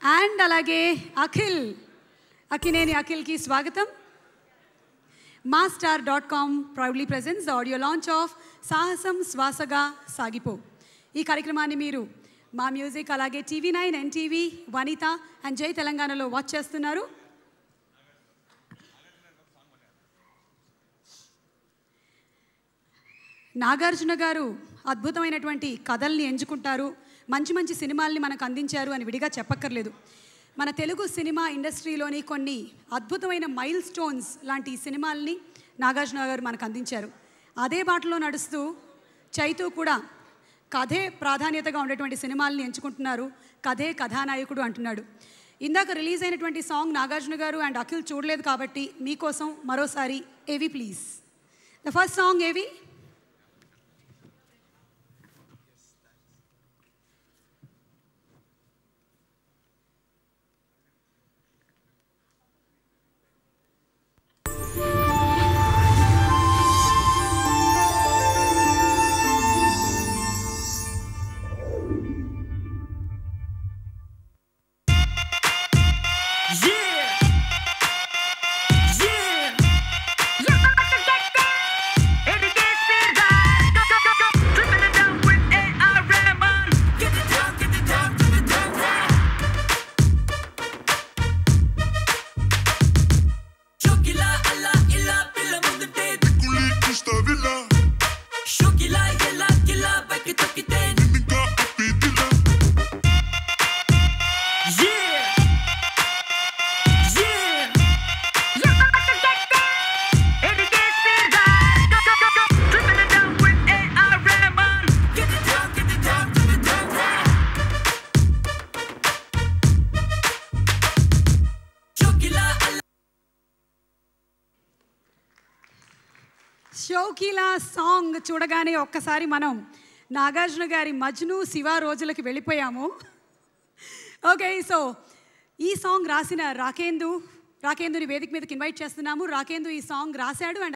And అలాగే అఖిల్ అక్కినేని అఖిల్కి స్వాగతం Maa star dot com proudly presents the audio launch of Sahasam Swasaga Sagipo ఈ కార్యక్రమాన్ని మీరు మా మ్యూజిక్ అలాగే TV nine NTV Vanitha and Jai తెలంగాణలో వాచ్ చేస్తున్నారు నాగార్జున గారు అద్భుతమైనటువంటి కథల్ని ఎంచుకుంటారు మంచి మంచి సినిమాల్ని మనకు అందించారు అని విడిగా చెప్పక్కర్లేదు మన తెలుగు సినిమా ఇండస్ట్రీలోని కొన్ని అద్భుతమైన మైల్ స్టోన్స్ లాంటి సినిమాల్ని నాగార్జున గారు మనకు అందించారు అదే బాటలో నడుస్తూ చైతు కూడా కథే ప్రాధాన్యతగా ఉండేటువంటి సినిమాల్ని ఎంచుకుంటున్నారు కథే కథానాయకుడు అంటున్నాడు ఇందాక రిలీజ్ అయినటువంటి సాంగ్ నాగార్జున గారు అండ్ అఖిల్ చూడలేదు కాబట్టి మీకోసం మరోసారి AV please the first song AV Yeah! Yeah! Every day feel right. Go, go, go, go. Tripping it down with ARM on. Get it down, get it down, get it down, down. Shokila, alla, illa, pilla, ముందుంటే Kulikusta villa, Shokila, illa, killa, బయకి తొక్కితే ఇంకా అప్పిదిలా Yeah! Yeah! Every day feel right. Go, go, go, go. Tripping it down with ARM on. Get it down, get it down, get it down, down. Shokila, alla. Shokila song చూడగానే ఒక్కసారి మనం నాగార్జున గారి మజ్ను శివ రోజులకి వెళ్ళిపోయాము ఓకే సో ఈ song రాసిన రాకేందు రాకేందుని వేదిక మీదకి ఇన్వైట్ చేస్తున్నాము రాకేందు ఈ సాంగ్ రాశాడు అండ్